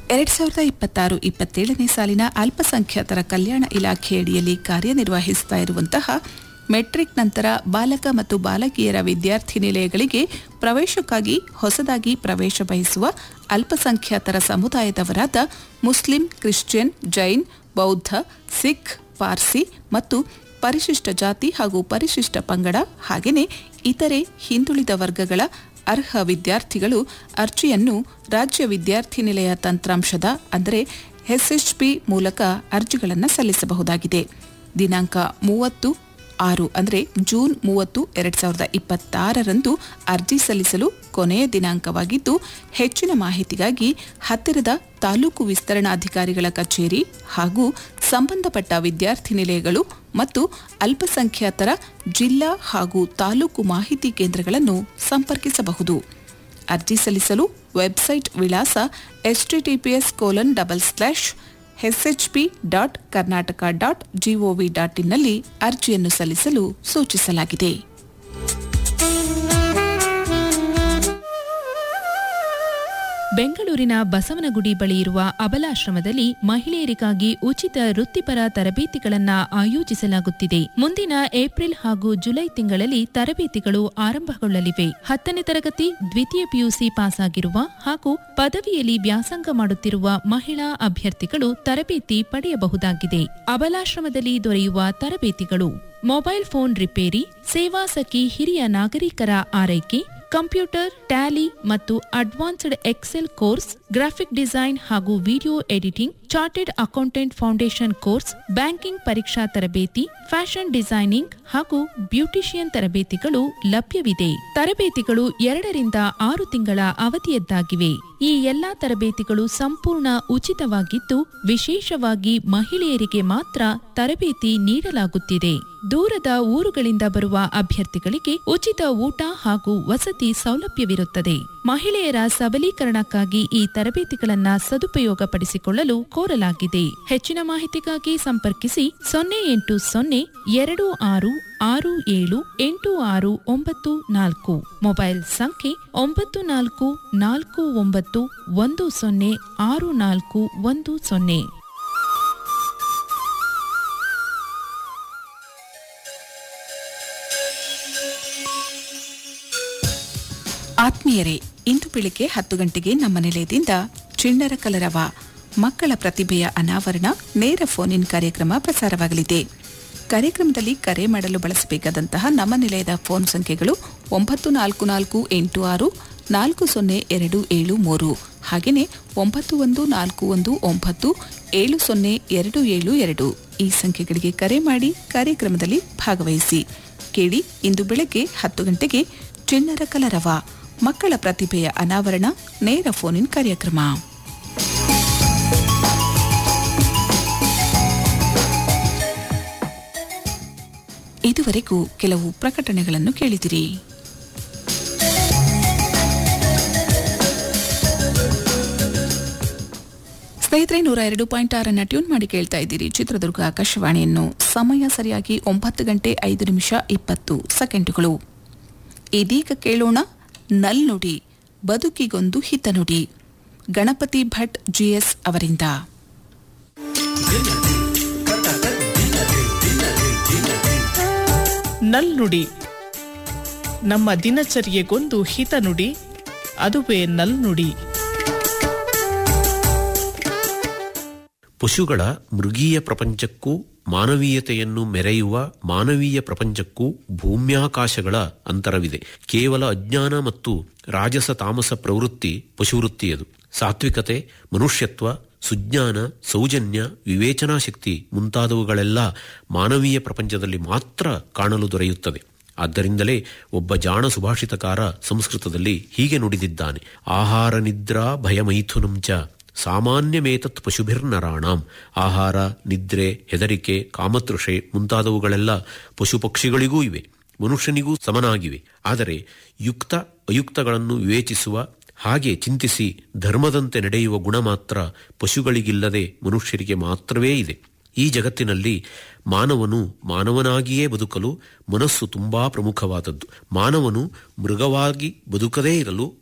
ಎರಡ್ ಸಾವಿರದ ಇಪ್ಪತ್ತಾರು ಇಪ್ಪತ್ತೇಳನೇ ಸಾಲಿನ ಅಲ್ಪಸಂಖ್ಯಾತರ ಕಲ್ಯಾಣ ಇಲಾಖೆಯಡಿಯಲ್ಲಿ ಕಾರ್ಯನಿರ್ವಹಿಸ್ತಾ ಇರುವಂತಹ ಮೆಟ್ರಿಕ್ ನಂತರ ಬಾಲಕ ಮತ್ತು ಬಾಲಕಿಯರ ವಿದ್ಯಾರ್ಥಿ ನಿಲಯಗಳಿಗೆ ಪ್ರವೇಶಕ್ಕಾಗಿ ಹೊಸದಾಗಿ ಪ್ರವೇಶ ಬಯಸುವ ಅಲ್ಪಸಂಖ್ಯಾತರ ಸಮುದಾಯದವರಾದ ಮುಸ್ಲಿಂ ಕ್ರಿಶ್ಚಿಯನ್ ಜೈನ್ ಬೌದ್ಧ ಸಿಖ್ ಪಾರ್ಸಿ ಮತ್ತು ಪರಿಶಿಷ್ಟ ಜಾತಿ ಹಾಗೂ ಪರಿಶಿಷ್ಟ ಪಂಗಡ ಹಾಗೆಯೇ ಇತರೆ ಹಿಂದುಳಿದ ವರ್ಗಗಳ ಅರ್ಹ ವಿದ್ಯಾರ್ಥಿಗಳು ಅರ್ಜಿಯನ್ನು ರಾಜ್ಯ ವಿದ್ಯಾರ್ಥಿ ನಿಲಯ ತಂತ್ರಾಂಶದ ಅಂದರೆ ಎಸ್ಎಚ್ಪಿ ಮೂಲಕ ಅರ್ಜಿಗಳನ್ನು ಸಲ್ಲಿಸಬಹುದಾಗಿದೆ ದಿನಾಂಕ ಮೂವತ್ತು ಆರು ಅಂದರೆ ಜೂನ್ ಮೂವತ್ತು ಎರಡ್ ಸಾವಿರದ ಇಪ್ಪತ್ತಾರರಂದು ಅರ್ಜಿ ಸಲ್ಲಿಸಲು ಕೊನೆಯ ದಿನಾಂಕವಾಗಿದ್ದು ಹೆಚ್ಚಿನ ಮಾಹಿತಿಗಾಗಿ ಹತ್ತಿರದ ತಾಲೂಕು ವಿಸ್ತರಣಾಧಿಕಾರಿಗಳ ಕಚೇರಿ ಹಾಗೂ ಸಂಬಂಧಪಟ್ಟ ವಿದ್ಯಾರ್ಥಿ ನಿಲಯಗಳು ಮತ್ತು ಅಲ್ಪಸಂಖ್ಯಾತರ ಜಿಲ್ಲಾ ಹಾಗೂ ತಾಲೂಕು ಮಾಹಿತಿ ಕೇಂದ್ರಗಳನ್ನು ಸಂಪರ್ಕಿಸಬಹುದು ಅರ್ಜಿ ಸಲ್ಲಿಸಲು ವೆಬ್ಸೈಟ್ ವಿಳಾಸ HTTPS colon double slash SHP dot Karnataka dot G O V ಡಾಟ್ ಇನ್ನಲ್ಲಿ ಅರ್ಜಿಯನ್ನು ಸಲ್ಲಿಸಲು ಸೂಚಿಸಲಾಗಿದೆ ಬೆಂಗಳೂರಿನ ಬಸವನಗುಡಿ ಬಳಿ ಇರುವ ಅಬಲಾಶ್ರಮದಲ್ಲಿ ಮಹಿಳೆಯರಿಗಾಗಿ ಉಚಿತ ವೃತ್ತಿಪರ ತರಬೇತಿಗಳನ್ನ ಆಯೋಜಿಸಲಾಗುತ್ತಿದೆ ಮುಂದಿನ ಏಪ್ರಿಲ್ ಹಾಗೂ ಜುಲೈ ತಿಂಗಳಲ್ಲಿ ತರಬೇತಿಗಳು ಆರಂಭಗೊಳ್ಳಲಿವೆ ಹತ್ತನೇ ತರಗತಿ ದ್ವಿತೀಯ ಪಿಯುಸಿ ಪಾಸ್ ಆಗಿರುವ ಹಾಗೂ ಪದವಿಯಲ್ಲಿ ವ್ಯಾಸಂಗ ಮಾಡುತ್ತಿರುವ ಮಹಿಳಾ ಅಭ್ಯರ್ಥಿಗಳು ತರಬೇತಿ ಪಡೆಯಬಹುದಾಗಿದೆ ಅಬಲಾಶ್ರಮದಲ್ಲಿ ದೊರೆಯುವ ತರಬೇತಿಗಳು ಮೊಬೈಲ್ ಫೋನ್ ರಿಪೇರಿ ಸೇವಾ ಸಖಿ ಹಿರಿಯ ನಾಗರಿಕರ ಆರೈಕೆ ಕಂಪ್ಯೂಟರ್ ಟ್ಯಾಲಿ ಮತ್ತು advanced excel course graphic design ಹಾಗೂ video editing chartered accountant foundation course banking ಪರೀಕ್ಷಾ ತರಬೇತಿ ಫ್ಯಾಷನ್ ಡಿಸೈನಿಂಗ್ ಹಾಗೂ ಬ್ಯೂಟಿಷಿಯನ್ ತರಬೇತಿಗಳು ಲಭ್ಯವಿದೆ ತರಬೇತಿಗಳು ಎರಡರಿಂದ ಆರು ತಿಂಗಳ ಅವಧಿಯದ್ದಾಗಿವೆ ಈ ಎಲ್ಲಾ ತರಬೇತಿಗಳು ಸಂಪೂರ್ಣ ಉಚಿತವಾಗಿದ್ದು ವಿಶೇಷವಾಗಿ ಮಹಿಳೆಯರಿಗೆ ಮಾತ್ರ ತರಬೇತಿ ನೀಡಲಾಗುತ್ತಿದೆ ದೂರದ ಊರುಗಳಿಂದ ಬರುವ ಅಭ್ಯರ್ಥಿಗಳಿಗೆ ಉಚಿತ ಊಟ ಹಾಗೂ ವಸತಿ ಸೌಲಭ್ಯವಿರುತ್ತದೆ ಮಹಿಳೆಯರ ಸಬಲೀಕರಣಕ್ಕಾಗಿ ಈ ತರಬೇತಿಗಳನ್ನ ಸದುಪಯೋಗಪಡಿಸಿಕೊಳ್ಳಲು ಕೋರಲಾಗಿದೆ ಹೆಚ್ಚಿನ ಮಾಹಿತಿಗಾಗಿ ಸಂಪರ್ಕಿಸಿ ಸೊನ್ನೆ ಎಂಟು ಸೊನ್ನೆ ಎರಡು ಆರು ಆರು ಏಳು ಎಂಟು ಆರು ಒಂಬತ್ತು ನಾಲ್ಕು ಮೊಬೈಲ್ ಸಂಖ್ಯೆ ಒಂಬತ್ತು ನಾಲ್ಕು ನಾಲ್ಕು ಒಂಬತ್ತು ಒಂದು ಸೊನ್ನೆ ಆರು ನಾಲ್ಕು ಒಂದು ಸೊನ್ನೆ ಆತ್ಮೀಯರೇ ಇಂದು ಬೆಳಿಗ್ಗೆ ಹತ್ತು ಗಂಟೆಗೆ ನಮ್ಮ ನಿಲಯದಿಂದ ಚಿಣ್ಣರ ಕಲರವ ಮಕ್ಕಳ ಪ್ರತಿಭೆಯ ಅನಾವರಣ ನೇರ ಫೋನ್ ಇನ್ ಕಾರ್ಯಕ್ರಮ ಪ್ರಸಾರವಾಗಲಿದೆ ಕಾರ್ಯಕ್ರಮದಲ್ಲಿ ಕರೆ ಮಾಡಲು ಬಳಸಬೇಕಾದಂತಹ ನಮ್ಮ ನಿಲಯದ ಫೋನ್ ಸಂಖ್ಯೆಗಳು ಒಂಬತ್ತು ನಾಲ್ಕು ನಾಲ್ಕು ಎಂಟು ಆರು ನಾಲ್ಕು ಸೊನ್ನೆ ಎರಡು ಏಳು ಮೂರು ಹಾಗೆಯೇ ಒಂಬತ್ತು ಒಂದು ನಾಲ್ಕು ಒಂದು ಒಂಬತ್ತು ಏಳು ಸೊನ್ನೆ ಎರಡು ಏಳು ಎರಡು ಈ ಸಂಖ್ಯೆಗಳಿಗೆ ಕರೆ ಮಾಡಿ ಕಾರ್ಯಕ್ರಮದಲ್ಲಿ ಭಾಗವಹಿಸಿ ಕೇಳಿ ಇಂದು ಬೆಳಗ್ಗೆ ಹತ್ತು ಗಂಟೆಗೆ ಚಿಣ್ಣರ ಕಲರವ ಮಕ್ಕಳ ಪ್ರತಿಭೆಯ ಅನಾವರಣ ನೇರ ಫೋನ್ ಇನ್ ಕಾರ್ಯಕ್ರಮ ಇದುವರೆಗೂ ಕೆಲವು ಪ್ರಕಟಣೆಗಳನ್ನು ಕೇಳಿದಿರಿ ಸ್ನೇಹಿತರೆ ನೂರ ಎರಡು ಪಾಯಿಂಟ್ ಆರನ್ನ ಟ್ಯೂನ್ ಮಾಡಿ ಕೇಳ್ತಾ ಇದ್ದೀರಿ ಚಿತ್ರದುರ್ಗ ಆಕಾಶವಾಣಿಯನ್ನು ಸಮಯ ಸರಿಯಾಗಿ ಒಂಬತ್ತು ಗಂಟೆ ಐದು ನಿಮಿಷ ಇಪ್ಪತ್ತು ಸೆಕೆಂಡುಗಳು ಇದೀಗ ಕೇಳೋಣ ನಲ್ನುಡಿ ಬದುಕಿಗೊಂದು ಹಿತನುಡಿ ಗಣಪತಿ ಭಟ್ ಜಿಎಸ್ ಅವರಿಂದ ನಲ್ನುಡಿ ನಮ್ಮ ದಿನಚರ್ಯೆಗೊಂದು ಹಿತನುಡಿ ಅದುವೇ ನಲ್ನುಡಿ ಪಶುಗಳ ಮೃಗೀಯ ಪ್ರಪಂಚಕ್ಕೂ ಮಾನವೀಯತೆಯನ್ನು ಮೆರೆಯುವ ಮಾನವೀಯ ಪ್ರಪಂಚಕ್ಕೂ ಭೂಮ್ಯಾಕಾಶಗಳ ಅಂತರವಿದೆ ಕೇವಲ ಅಜ್ಞಾನ ಮತ್ತು ರಾಜಸ ತಾಮಸ ಪ್ರವೃತ್ತಿ ಪಶುವೃತ್ತಿಯದು ಸಾತ್ವಿಕತೆ ಮನುಷ್ಯತ್ವ ಸುಜ್ಞಾನ ಸೌಜನ್ಯ ವಿವೇಚನಾ ಶಕ್ತಿ ಮುಂತಾದವುಗಳೆಲ್ಲ ಮಾನವೀಯ ಪ್ರಪಂಚದಲ್ಲಿ ಮಾತ್ರ ಕಾಣಲು ದೊರೆಯುತ್ತದೆ ಆದ್ದರಿಂದಲೇ ಒಬ್ಬ ಜಾಣ ಸುಭಾಷಿತಕಾರ ಸಂಸ್ಕೃತದಲ್ಲಿ ಹೀಗೆ ನುಡಿದಿದ್ದಾನೆ ಆಹಾರ ನಿದ್ರಾ ಭಯಮೈಥುನಂಚ ಸಾಮಾನ್ಯಮೇತತ್ ಪಶುಭಿರ್ನರಾಣಾಂ ಆಹಾರ ನಿದ್ರೆ ಹೆದರಿಕೆ ಕಾಮತೃಷೆ ಮುಂತಾದವುಗಳೆಲ್ಲ ಪಶು ಪಕ್ಷಿಗಳಿಗೂ ಇವೆ ಮನುಷ್ಯನಿಗೂ ಸಮನಾಗಿವೆ ಆದರೆ ಯುಕ್ತ ಅಯುಕ್ತಗಳನ್ನು ವಿವೇಚಿಸುವ ಹಾಗೆ ಚಿಂತಿಸಿ ಧರ್ಮದಂತೆ ನಡೆಯುವ ಗುಣ ಮಾತ್ರ ಪಶುಗಳಿಗಿಲ್ಲದೆ ಮನುಷ್ಯರಿಗೆ ಮಾತ್ರವೇ ಇದೆ ಈ ಜಗತ್ತಿನಲ್ಲಿ ಮಾನವನು ಮಾನವನಾಗಿಯೇ ಬದುಕಲು ಮನಸ್ಸು ತುಂಬಾ ಪ್ರಮುಖವಾದದ್ದು ಮಾನವನು ಮೃಗವಾಗಿ ಬದುಕದೇ ಇರಲು